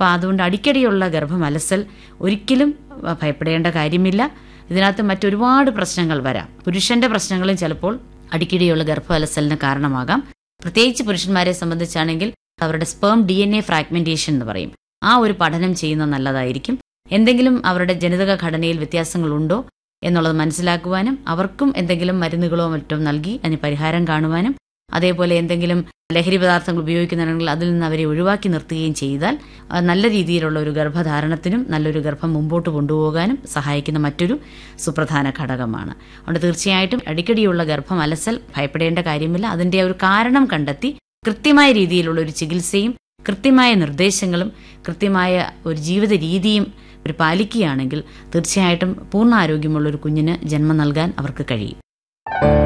അപ്പോൾ അതുകൊണ്ട് അടിക്കടിയുള്ള ഗർഭം അലസൽ ഒരിക്കലും അഹ്, ഭയപ്പെടേണ്ട കാര്യമില്ല ഇതിനകത്ത് മറ്റൊരുപാട് പ്രശ്നങ്ങൾ വരാം പുരുഷന്റെ പ്രശ്നങ്ങളും ചിലപ്പോൾ അടിക്കടിയുള്ള ഗർഭ അലസലിന് കാരണമാകാം പ്രത്യേകിച്ച് പുരുഷന്മാരെ സംബന്ധിച്ചാണെങ്കിൽ അവരുടെ sperm D N A fragmentation എന്ന് പറയും ആ ഒരു പഠനം ചെയ്യുന്നത് നല്ലതായിരിക്കും എന്തെങ്കിലും അവരുടെ ജനിതക ഘടനയിൽ വ്യത്യാസങ്ങളുണ്ടോ എന്നുള്ളത് മനസ്സിലാക്കുവാനും അവർക്കും എന്തെങ്കിലും മരുന്നുകളോ മറ്റോ നൽകി അതിന് പരിഹാരം കാണുവാനും അതേപോലെ എന്തെങ്കിലും ലഹരി പദാർത്ഥങ്ങൾ ഉപയോഗിക്കുന്നുണ്ടെങ്കിൽ അതിൽ നിന്ന് അവരെ ഒഴിവാക്കി നിർത്തുകയും ചെയ്താൽ ആ, നല്ല രീതിയിലുള്ള ഒരു ഗർഭധാരണത്തിനും നല്ലൊരു ഗർഭം മുമ്പോട്ട് കൊണ്ടുപോകാനും സഹായിക്കുന്ന മറ്റൊരു സുപ്രധാന ഘടകമാണ് അതുകൊണ്ട് തീർച്ചയായിട്ടും അടിക്കടിയുള്ള ഗർഭം അലസൽ ഭയപ്പെടേണ്ട കാര്യമില്ല അതിന്റെ ഒരു കാരണം കണ്ടെത്തി കൃത്യമായ രീതിയിലുള്ള ഒരു ചികിത്സയും കൃത്യമായ നിർദ്ദേശങ്ങളും കൃത്യമായ ഒരു ജീവിത രീതിയും ഒരു പാലിക്കുകയാണെങ്കിൽ തീർച്ചയായിട്ടും പൂർണ്ണ ആരോഗ്യമുള്ള ഒരു കുഞ്ഞിന് ജന്മം നൽകാൻ അവർക്ക് കഴിയും